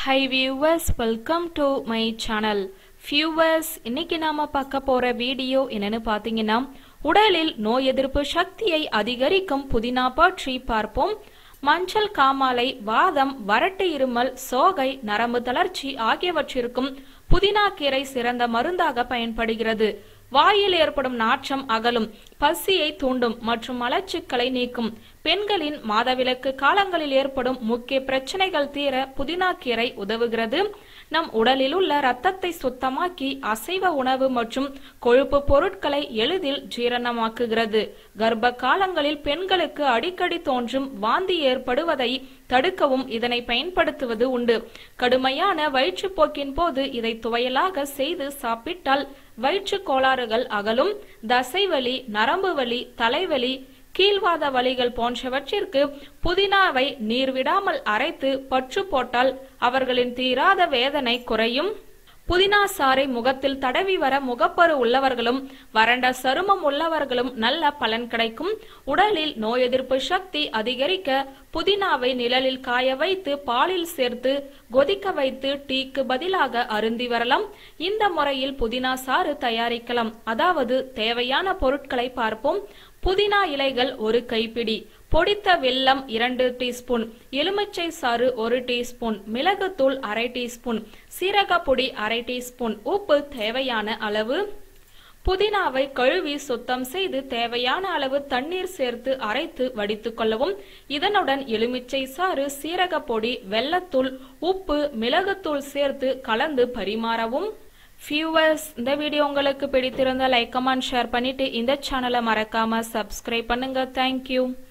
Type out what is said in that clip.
high viewers welcome to my channel viewers இன்னைக்கு நாம பார்க்க போற வீடியோ என்னன்னு பார்த்தீங்கன்னா உடலில் நோய் எதிர்ப்பு சக்தியை அதிகரிக்கும் புதினா பற்றி பார்ப்போம் மஞ்சள் காமாலை வாதம் வறட்டு இருமல் சோகை நரம்பு தளர்ச்சி ஆகியவற்றிற்கும் புதினா கீரை சிறந்த மருந்தாக பயன்படுகிறது வாயில் ஏற்படும் நாற்றம் அகலும் பசியை தூண்டும் மற்றும் மலச்சிக்கலை நீக்கும் பெண்களின் மாதவிலக்கு காலங்களில் ஏற்படும் முக்கிய பிரச்சனைகள் தீர புதினா கீரை உதவுகிறது நம் உடலில் உள்ள இரத்தத்தை சுத்தமாக்கி அசைவ உணவு மற்றும் கொழுப்பு பொருட்களை எளிதில் ஜீரணமாக்குகிறது கர்ப்ப காலங்களில் பெண்களுக்கு அடிக்கடி தோன்றும் வாந்தி ஏற்படுவதை தடுக்கவும் இதனை பயன்படுத்துவது உண்டு கடுமையான வயிற்றுப்போக்கின் போது இதை துவையலாக செய்து சாப்பிட்டால் வயிற்று கோளாறுகள் அகலும் தசைவலி நரம்பு வலி தலைவலி கீழ்வாத வலிகள் போன்றவற்றிற்கு புதினாவை நீர் விடாமல் அரைத்து பற்று போட்டால் அவர்களின் தீராத வேதனை குறையும் புதினா சாறை முகத்தில் தடவி வர முகப்பரு உள்ளவர்களும் வறண்ட சருமம் உள்ளவர்களும் நல்ல பலன் கிடைக்கும் உடலில் நோய் எதிர்ப்பு சக்தி அதிகரிக்க புதினாவை நிழலில் காய வைத்து பாலில் சேர்த்து கொதிக்க வைத்து டீக்கு பதிலாக அருந்தி வரலாம் இந்த முறையில் புதினா சாறு தயாரிக்கலாம் அதாவது தேவையான பொருட்களை பார்ப்போம் புதினா இலைகள் ஒரு கைப்பிடி பொடித்த வெல்லம் இரண்டு டீஸ்பூன் எலுமிச்சை சாறு ஒரு டீஸ்பூன் மிளகுத்தூள் அரை டீஸ்பூன் சீரகப்பொடி அரை டீஸ்பூன் உப்பு தேவையான அளவு புதினாவை கழுவி சுத்தம் செய்து தேவையான அளவு தண்ணீர் சேர்த்து அரைத்து வடித்துக் கொள்ளவும் இதனுடன் எலுமிச்சை சாறு சீரகப்பொடி வெள்ளத்தூள் உப்பு மிளகுத்தூள் சேர்த்து கலந்து பரிமாறவும் வியூவர்ஸ் இந்த வீடியோ உங்களுக்கு பிடித்திருந்தால் லைக் கமெண்ட் ஷேர் பண்ணிட்டு இந்த சேனலை மறக்காம சப்ஸ்கிரைப் பண்ணுங்க தேங்க்யூ